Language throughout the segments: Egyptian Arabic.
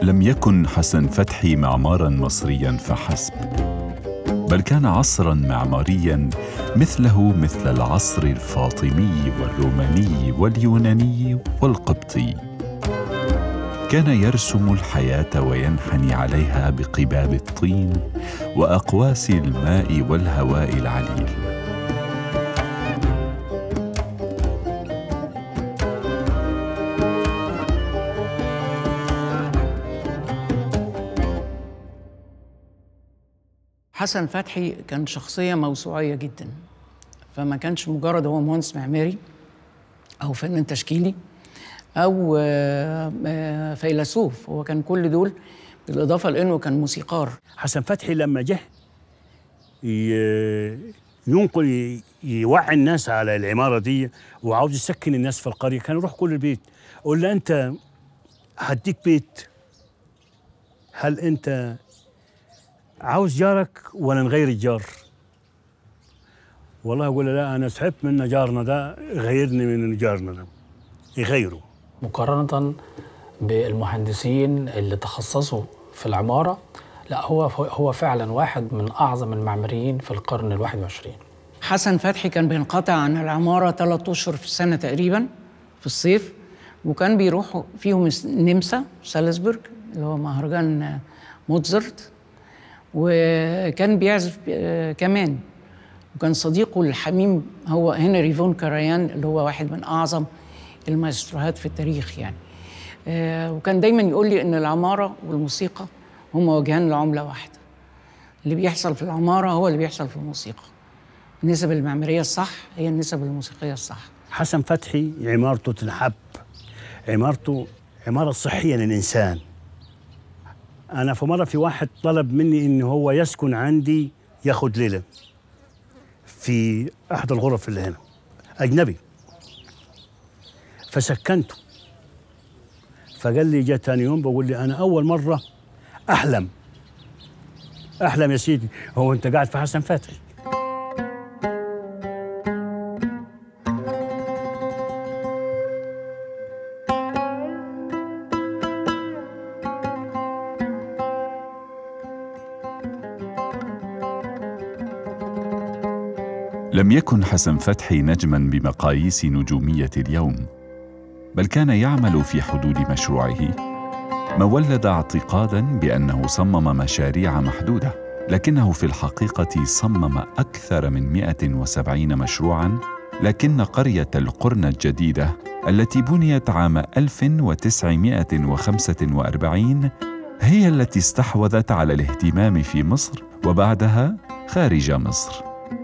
لم يكن حسن فتحي معمارا مصريا فحسب بل كان عصرا معماريا مثله مثل العصر الفاطمي والروماني واليوناني والقبطي كان يرسم الحياه وينحني عليها بقباب الطين واقواس الماء والهواء العليل حسن فتحي كان شخصية موسوعية جدا فما كانش مجرد هو مهندس معماري أو فنان تشكيلي أو آه، آه، فيلسوف هو كان كل دول بالإضافة لأنه كان موسيقار حسن فتحي لما جه ي- ينقل ي- يوعي الناس على العماره دي وعاوز يسكن الناس في القريه كان يروح كل البيت يقول له انت هديك بيت هل انت عاوز جارك ولا نغير الجار والله يقول له لا انا سحبت من جارنا ده غيرني من جارنا ده يغيره مقارنة بالمهندسين اللي تخصصوا في العمارة لا هو هو فعلا واحد من أعظم المعماريين في القرن الواحد وعشرين حسن فتحي كان بينقطع عن العمارة ثلاث أشهر في السنة تقريبا في الصيف وكان بيروح فيهم النمسا سالزبورج اللي هو مهرجان موتزارت وكان بيعزف آه، كمان وكان صديقه الحميم هو هنري فون كاريان اللي هو واحد من أعظم المايستروهات في التاريخ يعني آه، وكان دايما يقول لي إن العمارة والموسيقى هما وجهان لعملة واحدة اللي بيحصل في العمارة هو اللي بيحصل في الموسيقى النسب المعمارية الصح هي النسب الموسيقية الصح حسن فتحي عمارته تنحب عمارته عمارة صحية للإنسان أنا في مرة في واحد طلب مني إن هو يسكن عندي ياخد ليلة في أحد الغرف اللي هنا أجنبي فسكنته فقال لي جاء تاني يوم بقول لي أنا أول مرة أحلم أحلم يا سيدي هو أنت قاعد في حسن فتحي لم يكن حسن فتحي نجما بمقاييس نجوميه اليوم بل كان يعمل في حدود مشروعه ما ولد اعتقادا بانه صمم مشاريع محدوده لكنه في الحقيقه صمم اكثر من 170 مشروعا لكن قريه القرن الجديده التي بنيت عام 1945 هي التي استحوذت على الاهتمام في مصر وبعدها خارج مصر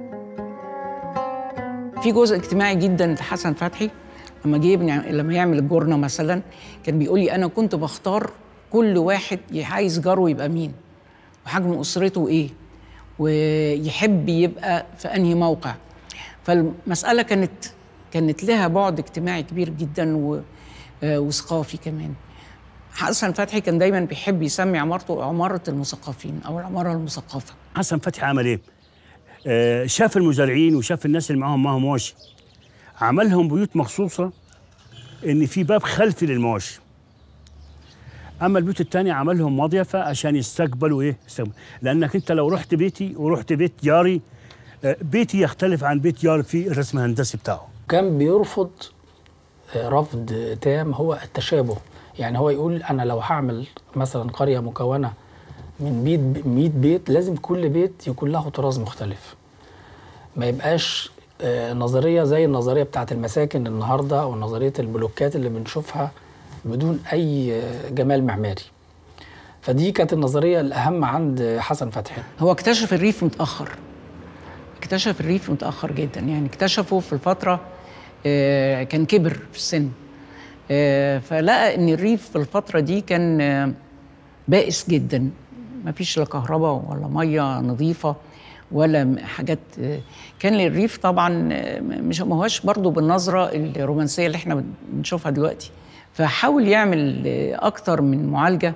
في جزء اجتماعي جدا لحسن فتحي لما جه يبني لما يعمل الجورنه مثلا كان بيقول لي انا كنت بختار كل واحد عايز جاره يبقى مين وحجم اسرته ايه ويحب يبقى في انهي موقع فالمساله كانت كانت لها بعد اجتماعي كبير جدا و- آه، وثقافي كمان حسن فتحي كان دايما بيحب يسمي عمارته عماره المثقفين او العماره المثقفه حسن فتحي عمل ايه؟ آه شاف المزارعين وشاف الناس اللي معاهم معاهم مواشي عملهم بيوت مخصوصة إن في باب خلفي للمواشي أما البيوت التانية عملهم مضيفة عشان يستقبلوا إيه؟ يستقبل. لأنك أنت لو رحت بيتي ورحت بيت جاري آه بيتي يختلف عن بيت جاري في الرسم الهندسي بتاعه كان بيرفض آه، رفض تام هو التشابه يعني هو يقول انا لو هعمل مثلا قريه مكونه من 100 ب- 100 بيت لازم كل بيت يكون له طراز مختلف ما يبقاش آه، نظريه زي النظريه بتاعت المساكن النهارده او نظريه البلوكات اللي بنشوفها بدون اي آه، جمال معماري فدي كانت النظريه الاهم عند حسن فتحي هو اكتشف الريف متأخر اكتشف الريف متأخر جدا يعني اكتشفه في الفترة آه، كان كبر في السن آه، فلقى ان الريف في الفترة دي كان آه، بائس جدا ما فيش لا كهرباء ولا مية نظيفة ولا م- حاجات آه، كان للريف طبعا آه، مش ما هوش برضو بالنظرة الرومانسية اللي احنا بنشوفها دلوقتي فحاول يعمل آه، أكتر من معالجة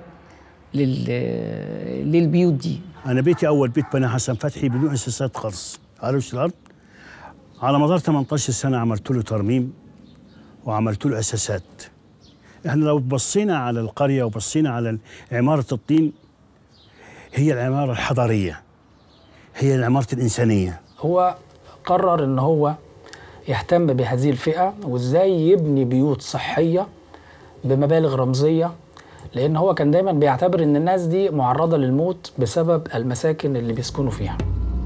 لل- للبيوت دي أنا بيتي أول بيت بنى حسن فتحي بدون أساسات خالص على وش الأرض على مدار 18 سنة عملت له ترميم وعملت له أساسات احنا لو بصينا على القريه وبصينا على عماره الطين هي العماره الحضاريه هي العماره الانسانيه هو قرر ان هو يهتم بهذه الفئه وازاي يبني بيوت صحيه بمبالغ رمزيه لان هو كان دايما بيعتبر ان الناس دي معرضه للموت بسبب المساكن اللي بيسكنوا فيها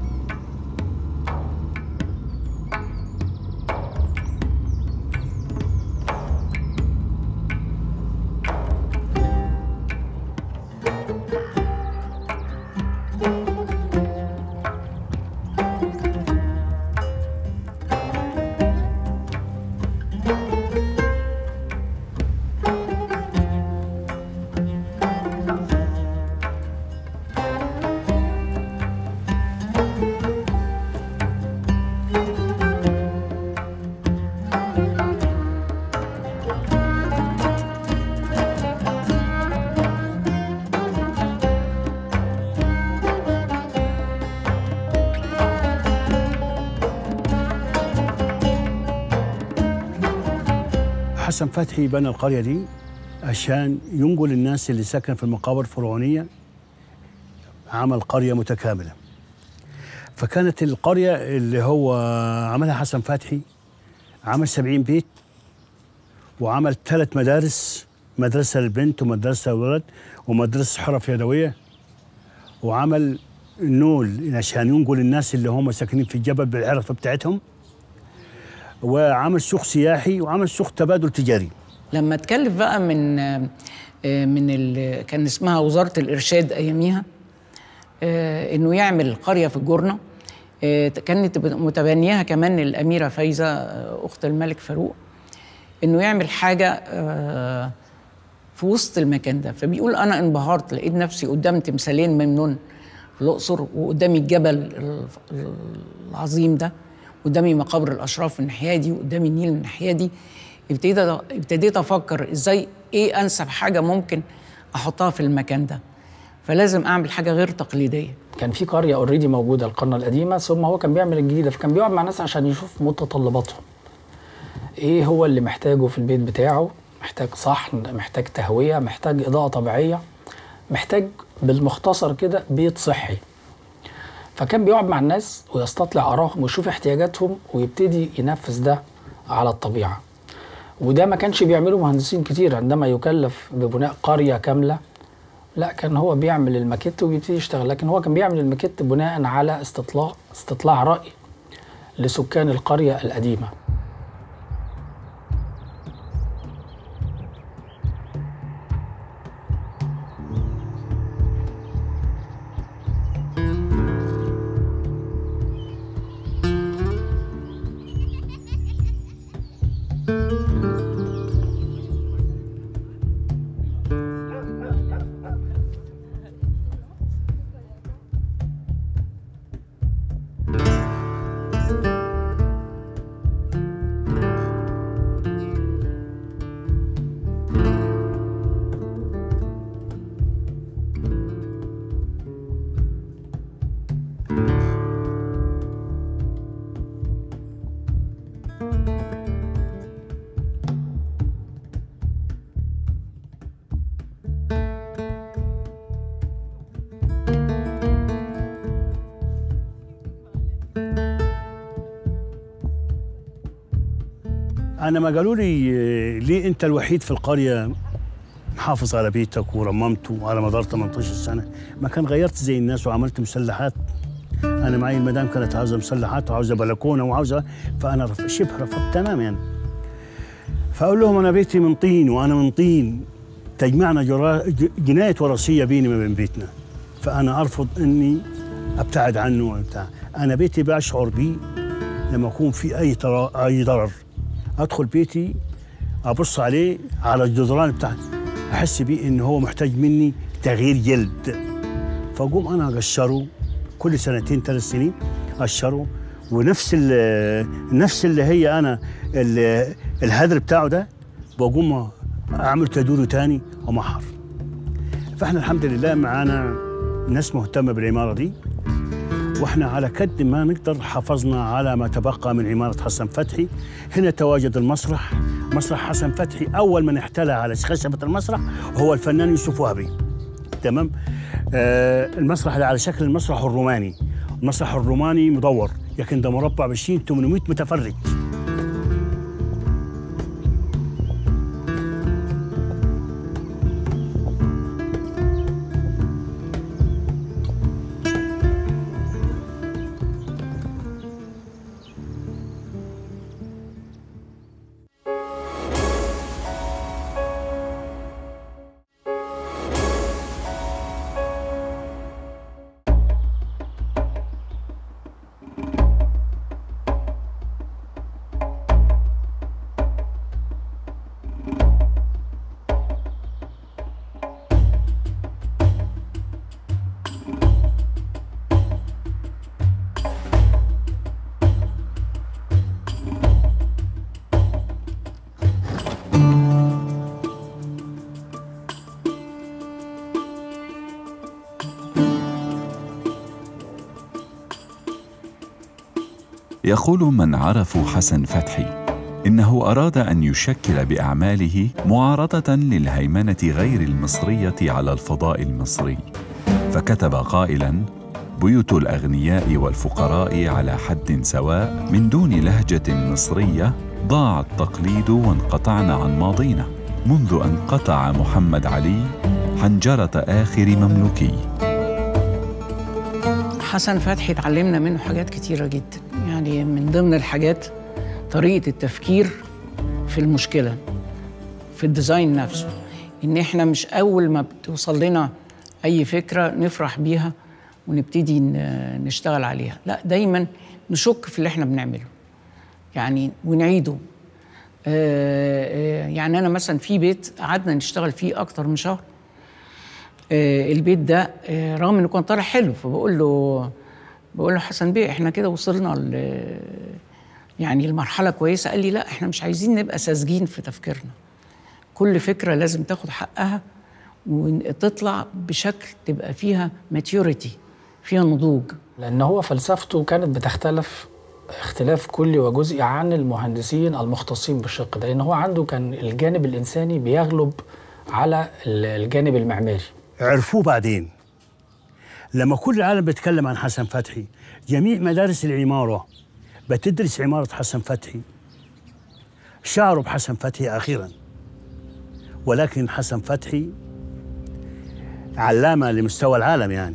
حسن فتحي بنى القريه دي عشان ينقل الناس اللي سكن في المقابر الفرعونيه عمل قريه متكامله فكانت القريه اللي هو عملها حسن فتحي عمل سبعين بيت وعمل ثلاث مدارس مدرسه للبنت ومدرسه للولد ومدرسه حرف يدويه وعمل نول عشان ينقل الناس اللي هم ساكنين في الجبل بالعرفه بتاعتهم وعمل سوق سياحي وعمل سوق تبادل تجاري لما اتكلف بقى من آه، من ال- كان اسمها وزاره الارشاد اياميها آه، انه يعمل قريه في الجرنه آه، كانت متبنياها كمان الاميره فايزه آه، اخت الملك فاروق انه يعمل حاجه آه، في وسط المكان ده فبيقول انا انبهرت لقيت نفسي قدام تمثالين ممنون في الاقصر وقدامي الجبل ال- العظيم ده قدامي مقابر الاشراف من الناحيه دي وقدامي النيل من الناحيه دي ابتديت ابتديت افكر ازاي ايه انسب حاجه ممكن احطها في المكان ده فلازم اعمل حاجه غير تقليديه كان في قريه اوريدي موجوده القرن القديمه ثم هو كان بيعمل الجديده فكان بيقعد مع ناس عشان يشوف متطلباتهم ايه هو اللي محتاجه في البيت بتاعه محتاج صحن محتاج تهويه محتاج اضاءه طبيعيه محتاج بالمختصر كده بيت صحي فكان بيقعد مع الناس ويستطلع ارائهم ويشوف احتياجاتهم ويبتدي ينفذ ده على الطبيعه وده ما كانش بيعمله مهندسين كتير عندما يكلف ببناء قريه كامله لا كان هو بيعمل الماكيت وبيبتدي يشتغل لكن هو كان بيعمل الماكيت بناء على استطلاع استطلاع رأي لسكان القرية القديمة انا ما قالوا لي آه، ليه انت الوحيد في القريه محافظ على بيتك ورممته على مدار 18 سنه ما كان غيرت زي الناس وعملت مسلحات انا معي المدام كانت عاوزه مسلحات وعاوزه بلكونه وعاوزه فانا رف... شبه رفضت تماما يعني فاقول لهم انا بيتي من طين وانا من طين تجمعنا جرا... ج- جنايه وراثيه بيني وبين بيتنا فانا ارفض اني ابتعد عنه وبتاع انا بيتي بشعر بيه لما يكون في اي ترا... اي ضرر ادخل بيتي ابص عليه على الجدران بتاعتي احس بيه ان هو محتاج مني تغيير جلد فاقوم انا اقشره كل سنتين ثلاث سنين اقشره ونفس ال- نفس اللي هي انا ال- الهدر بتاعه ده بقوم اعمل تدويره تاني ومحر فاحنا الحمد لله معانا ناس مهتمه بالعماره دي واحنا على قد ما نقدر حافظنا على ما تبقى من عمارة حسن فتحي هنا تواجد المسرح مسرح حسن فتحي أول من احتلى على خشبة المسرح هو الفنان يوسف وهبي تمام آه المسرح اللي على شكل المسرح الروماني المسرح الروماني مدور لكن ده مربع بشين 800 متفرج يقول من عرفوا حسن فتحي انه اراد ان يشكل باعماله معارضه للهيمنه غير المصريه على الفضاء المصري فكتب قائلا بيوت الاغنياء والفقراء على حد سواء من دون لهجه مصريه ضاع التقليد وانقطعنا عن ماضينا منذ ان قطع محمد علي حنجره اخر مملوكي حسن فتحي اتعلمنا منه حاجات كتيرة جدا يعني من ضمن الحاجات طريقة التفكير في المشكلة في الديزاين نفسه إن إحنا مش أول ما بتوصل لنا أي فكرة نفرح بيها ونبتدي ن- نشتغل عليها لا دايما نشك في اللي إحنا بنعمله يعني ونعيده آه، آه، يعني أنا مثلا في بيت قعدنا نشتغل فيه أكتر من شهر آه، البيت ده آه، رغم انه كان طالع حلو فبقول له بقول له حسن بيه احنا كده وصلنا ل يعني المرحله كويسه قال لي لا احنا مش عايزين نبقى ساذجين في تفكيرنا كل فكره لازم تاخد حقها وتطلع بشكل تبقى فيها ماتيوريتي فيها نضوج لان هو فلسفته كانت بتختلف اختلاف كلي وجزئي عن المهندسين المختصين بالشق ده لان هو عنده كان الجانب الانساني بيغلب على ال- الجانب المعماري عرفوه بعدين لما كل العالم بيتكلم عن حسن فتحي جميع مدارس العمارة بتدرس عمارة حسن فتحي شعروا بحسن فتحي أخيرا ولكن حسن فتحي علامة لمستوى العالم يعني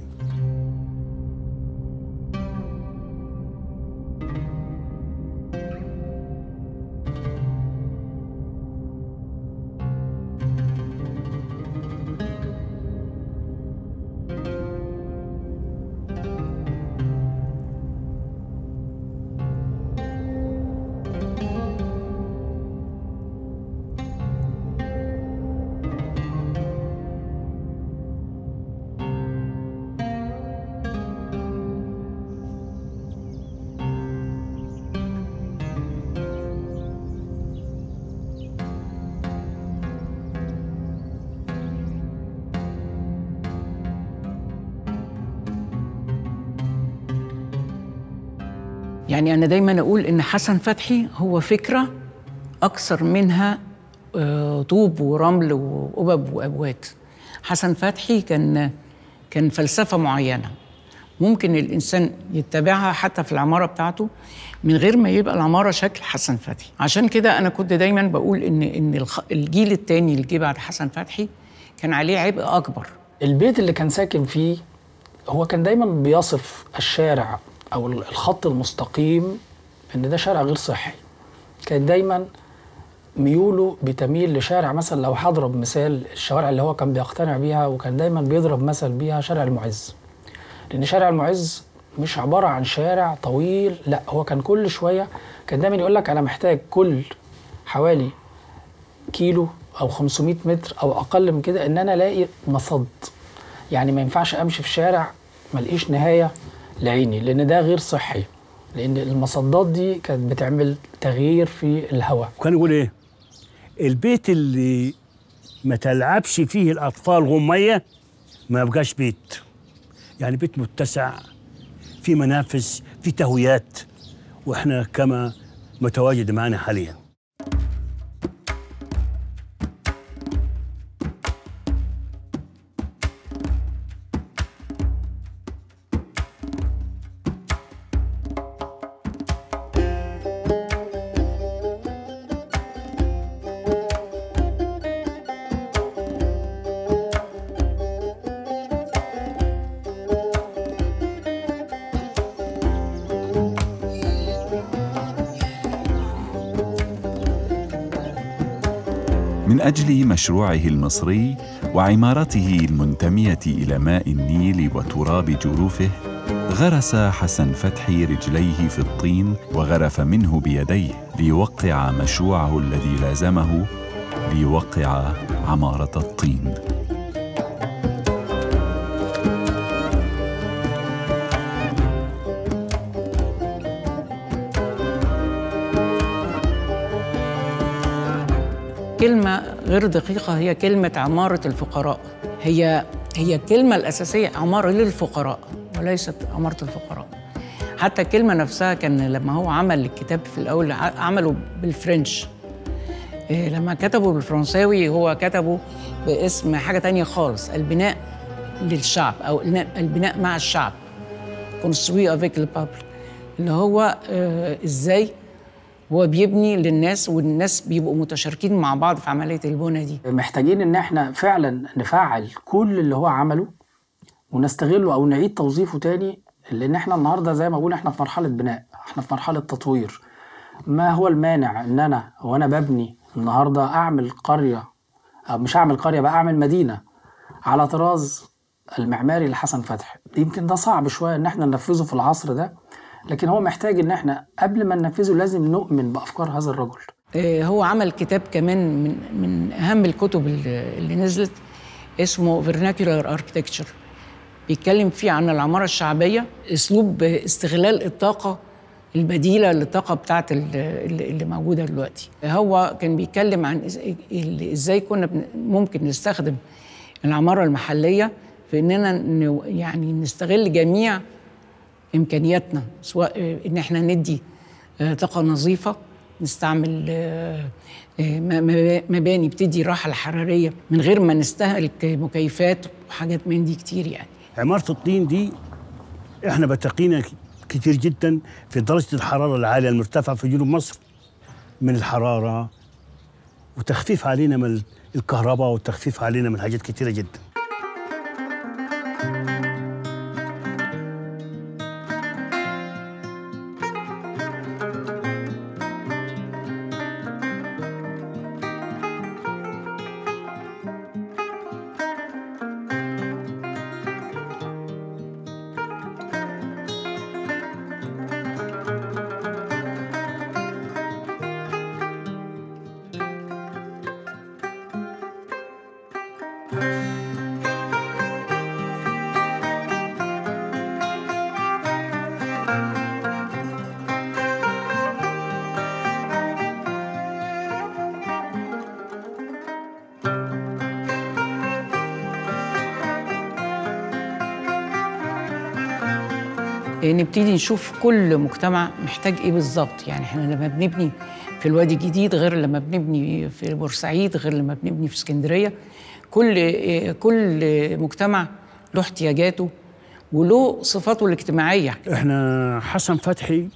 يعني أنا دايما أقول إن حسن فتحي هو فكرة أكثر منها آه، طوب ورمل وقبب وأبوات حسن فتحي كان كان فلسفة معينة ممكن الإنسان يتبعها حتى في العمارة بتاعته من غير ما يبقى العمارة شكل حسن فتحي عشان كده أنا كنت دايما بقول إن إن الخ- الجيل التاني اللي جه بعد حسن فتحي كان عليه عبء أكبر البيت اللي كان ساكن فيه هو كان دايما بيصف الشارع او الخط المستقيم ان ده شارع غير صحي كان دايما ميوله بتميل لشارع مثلا لو هضرب مثال الشوارع اللي هو كان بيقتنع بيها وكان دايما بيضرب مثل بيها شارع المعز لان شارع المعز مش عباره عن شارع طويل لا هو كان كل شويه كان دايما يقول لك انا محتاج كل حوالي كيلو او 500 متر او اقل من كده ان انا الاقي مصد يعني ما ينفعش امشي في شارع ما الاقيش نهايه لعيني لان ده غير صحي لان المصدات دي كانت بتعمل تغيير في الهواء وكان يقول ايه البيت اللي ما تلعبش فيه الاطفال غميه ما يبقاش بيت يعني بيت متسع في منافس في تهويات واحنا كما متواجد معنا حاليا من اجل مشروعه المصري وعمارته المنتميه الى ماء النيل وتراب جروفه غرس حسن فتحي رجليه في الطين وغرف منه بيديه ليوقع مشروعه الذي لازمه ليوقع عماره الطين كلمة غير دقيقة هي كلمة عمارة الفقراء هي هي الكلمة الأساسية عمارة للفقراء وليست عمارة الفقراء حتى الكلمة نفسها كان لما هو عمل الكتاب في الأول ع- عمله بالفرنش إيه، لما كتبه بالفرنساوي هو كتبه باسم حاجة تانية خالص البناء للشعب أو البناء- البناء مع الشعب construire avec le peuple اللي هو آه، ازاي هو بيبني للناس والناس بيبقوا متشاركين مع بعض في عمليه البنى دي محتاجين ان احنا فعلا نفعل كل اللي هو عمله ونستغله او نعيد توظيفه تاني لان احنا النهارده زي ما بقول احنا في مرحله بناء احنا في مرحله تطوير ما هو المانع ان انا وانا ببني النهارده اعمل قريه او مش اعمل قريه بقى اعمل مدينه على طراز المعماري لحسن فتحي يمكن ده صعب شويه ان احنا ننفذه في العصر ده لكن هو محتاج ان احنا قبل ما ننفذه لازم نؤمن بافكار هذا الرجل آه، هو عمل كتاب كمان من من اهم الكتب اللي اللي نزلت اسمه vernacular architecture بيتكلم فيه عن العماره الشعبيه اسلوب استغلال الطاقه البديله للطاقه بتاعت ال- اللي اللي موجوده دلوقتي هو كان بيتكلم عن إز- ال- ازاي كنا بن- ممكن نستخدم العماره المحليه في اننا ن- يعني نستغل جميع امكانياتنا سواء آه، ان احنا ندي آه، طاقه نظيفه نستعمل آه، آه، م- م- مباني بتدي راحه الحراريه من غير ما نستهلك مكيفات وحاجات من دي كتير يعني عمارة الطين دي احنا بتقينا كتير جدا في درجة الحرارة العالية المرتفعة في جنوب مصر من الحرارة وتخفيف علينا من الكهرباء وتخفيف علينا من حاجات كتيرة جدا نبتدي نشوف كل مجتمع محتاج ايه بالظبط يعني احنا لما بنبني في الوادي الجديد غير لما بنبني في بورسعيد غير لما بنبني في اسكندريه كل كل مجتمع له احتياجاته وله صفاته الاجتماعيه احنا حسن فتحي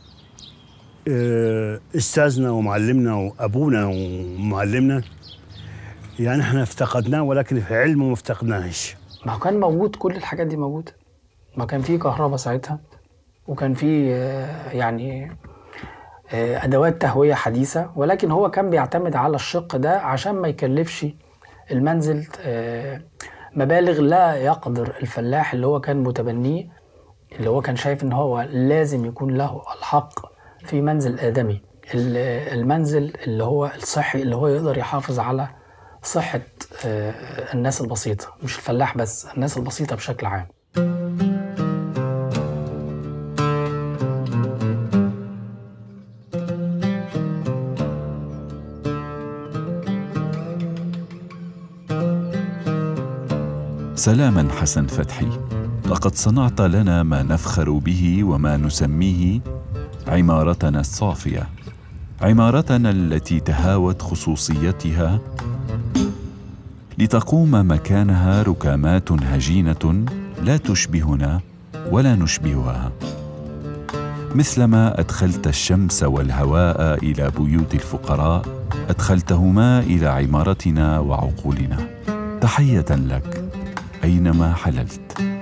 اه، استاذنا ومعلمنا وابونا ومعلمنا يعني احنا افتقدناه ولكن في علمه ما افتقدناهش ما هو كان موجود كل الحاجات دي موجودة ما كان في كهرباء ساعتها وكان في آه، يعني آه، أدوات تهوية حديثة ولكن هو كان بيعتمد على الشق ده عشان ما يكلفش المنزل آه، مبالغ لا يقدر الفلاح اللي هو كان متبنيه اللي هو كان شايف ان هو لازم يكون له الحق في منزل آدمي ال- المنزل اللي هو الصحي اللي هو يقدر يحافظ على صحة آه، الناس البسيطة مش الفلاح بس الناس البسيطة بشكل عام سلاما حسن فتحي لقد صنعت لنا ما نفخر به وما نسميه عمارتنا الصافيه عمارتنا التي تهاوت خصوصيتها لتقوم مكانها ركامات هجينه لا تشبهنا ولا نشبهها مثلما ادخلت الشمس والهواء الى بيوت الفقراء ادخلتهما الى عمارتنا وعقولنا تحيه لك اينما حللت